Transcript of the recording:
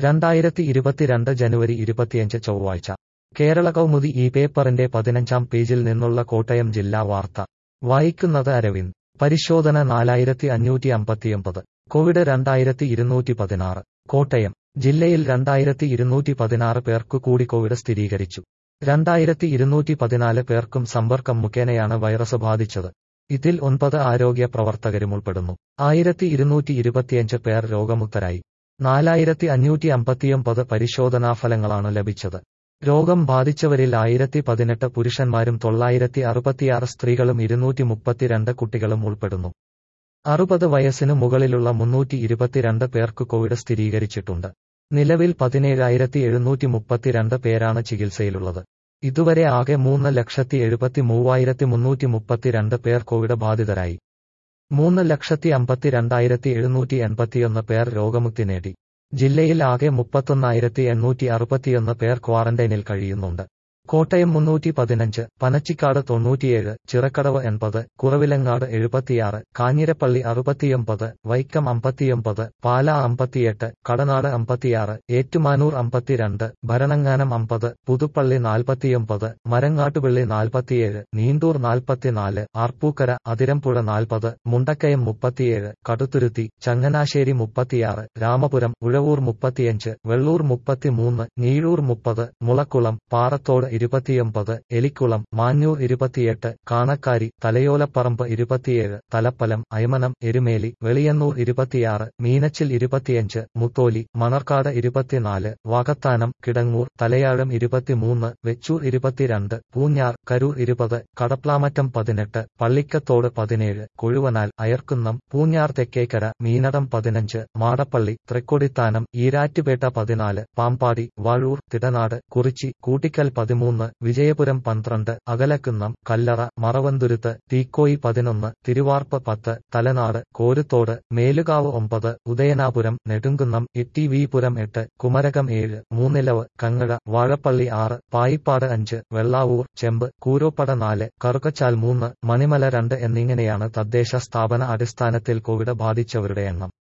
രണ്ടായിരത്തി ഇരുപത്തിരണ്ട് ജനുവരി ഇരുപത്തിയഞ്ച് ചൊവ്വാഴ്ച കേരള കൗമുദി ഈ പേപ്പറിന്റെ പതിനഞ്ചാം പേജിൽ നിന്നുള്ള കോട്ടയം ജില്ലാ വാർത്ത വായിക്കുന്നത് അരവിന്ദ് പരിശോധന നാലായിരത്തി അഞ്ഞൂറ്റി അമ്പത്തിയൊമ്പത് കോവിഡ് രണ്ടായിരത്തി ഇരുന്നൂറ്റി പതിനാറ് കോട്ടയം ജില്ലയിൽ രണ്ടായിരത്തി ഇരുന്നൂറ്റി പതിനാറ് പേർക്കു കൂടി കോവിഡ് സ്ഥിരീകരിച്ചു രണ്ടായിരത്തി ഇരുന്നൂറ്റി പതിനാല് പേർക്കും സമ്പർക്കം മുഖേനയാണ് വൈറസ് ബാധിച്ചത് ഇതിൽ ഒൻപത് ആരോഗ്യ പ്രവർത്തകരും ഉൾപ്പെടുന്നു ആയിരത്തി ഇരുന്നൂറ്റി ഇരുപത്തിയഞ്ച് പേർ രോഗമുക്തരായി നാലായിരത്തി അഞ്ഞൂറ്റി അമ്പത്തിയൊമ്പത് പരിശോധനാഫലങ്ങളാണ് ലഭിച്ചത് രോഗം ബാധിച്ചവരിൽ ആയിരത്തി പതിനെട്ട് പുരുഷന്മാരും തൊള്ളായിരത്തി അറുപത്തിയാറ് സ്ത്രീകളും ഇരുന്നൂറ്റി മുപ്പത്തിരണ്ട് കുട്ടികളും ഉൾപ്പെടുന്നു അറുപത് വയസ്സിനു മുകളിലുള്ള മുന്നൂറ്റി ഇരുപത്തിരണ്ട് പേർക്ക് കോവിഡ് സ്ഥിരീകരിച്ചിട്ടുണ്ട് നിലവിൽ പതിനേഴായിരത്തി എഴുന്നൂറ്റി മുപ്പത്തിരണ്ട് പേരാണ് ചികിത്സയിലുള്ളത് ഇതുവരെ ആകെ മൂന്ന് ലക്ഷത്തി എഴുപത്തി മൂവായിരത്തി മുന്നൂറ്റി മുപ്പത്തിരണ്ട് പേർ കോവിഡ് ബാധിതരായി മൂന്ന് ലക്ഷത്തി അമ്പത്തിരണ്ടായിരത്തി എഴുന്നൂറ്റി എൺപത്തിയൊന്ന് പേർ രോഗമുക്തി നേടി ജില്ലയിൽ ആകെ മുപ്പത്തൊന്നായിരത്തി എണ്ണൂറ്റി അറുപത്തിയൊന്ന് പേർ ക്വാറന്റൈനിൽ കഴിയുന്നുണ്ട് കോട്ടയം മുന്നൂറ്റി പതിനഞ്ച് പനച്ചിക്കാട് തൊണ്ണൂറ്റിയേഴ് ചിറക്കടവ് എൺപത് കുറവിലങ്ങാട് എഴുപത്തിയാറ് കാഞ്ഞിരപ്പള്ളി അറുപത്തിയൊമ്പത് വൈക്കം അമ്പത്തിയൊമ്പത് പാല അമ്പത്തിയെട്ട് കടനാട് അമ്പത്തിയാറ് ഏറ്റുമാനൂർ അമ്പത്തിരണ്ട് ഭരണങ്ങാനം അമ്പത് പുതുപ്പള്ളി നാൽപ്പത്തിയൊമ്പത് മരങ്ങാട്ടുപള്ളി നാൽപ്പത്തിയേഴ് നീണ്ടൂർ നാൽപ്പത്തിനാല് ആർപ്പൂക്കര അതിരമ്പുഴ നാൽപ്പത് മുണ്ടക്കയം മുപ്പത്തിയേഴ് കടുത്തുരുത്തി ചങ്ങനാശ്ശേരി മുപ്പത്തിയാറ് രാമപുരം ഉഴവൂർ മുപ്പത്തിയഞ്ച് വെള്ളൂർ മുപ്പത്തിമൂന്ന് ഞീഴൂർ മുപ്പത് മുളക്കുളം പാറത്തോട് ഇരുപത്തിയൊമ്പത് എലിക്കുളം മാഞ്ഞൂർ ഇരുപത്തിയെട്ട് കാണക്കാരി തലയോലപ്പറമ്പ് ഇരുപത്തിയേഴ് തലപ്പലം അയമനം എരുമേലി വെളിയന്നൂർ ഇരുപത്തിയാറ് മീനച്ചിൽ ഇരുപത്തിയഞ്ച് മുത്തോലി മണർക്കാട് ഇരുപത്തിനാല് വാകത്താനം കിടങ്ങൂർ തലയാഴം ഇരുപത്തിമൂന്ന് വെച്ചൂർ ഇരുപത്തിരണ്ട് പൂഞ്ഞാർ കരൂർ ഇരുപത് കടപ്ലാമറ്റം പതിനെട്ട് പള്ളിക്കത്തോട് പതിനേഴ് കൊഴുവനാൽ അയർക്കുന്നം പൂഞ്ഞാർ തെക്കേക്കര മീനടം പതിനഞ്ച് മാടപ്പള്ളി തൃക്കൊടിത്താനം ഈരാറ്റുപേട്ട പതിനാല് പാമ്പാടി വാഴൂർ തിടനാട് കുറിച്ചി കൂട്ടിക്കൽ പതിമൂന്ന് വിജയപുരം പന്ത്രണ്ട് അകലക്കുന്നം കല്ലറ മറവന്തുരുത്ത് തീക്കോയി പതിനൊന്ന് തിരുവാർപ്പ് പത്ത് തലനാട് കോരുത്തോട് മേലുകാവ് ഒമ്പത് ഉദയനാപുരം നെടുങ്കുന്നം ഇട്ടിവിപുരം എട്ട് കുമരകം ഏഴ് മൂന്നിലവ് കങ്ങഴ വാഴപ്പള്ളി ആറ് പായിപ്പാട് അഞ്ച് വെള്ളാവൂർ ചെമ്പ് കൂരോപ്പട നാല് കറുകച്ചാൽ മൂന്ന് മണിമല രണ്ട് എന്നിങ്ങനെയാണ് തദ്ദേശ സ്ഥാപന അടിസ്ഥാനത്തിൽ കോവിഡ് ബാധിച്ചവരുടെ എണ്ണം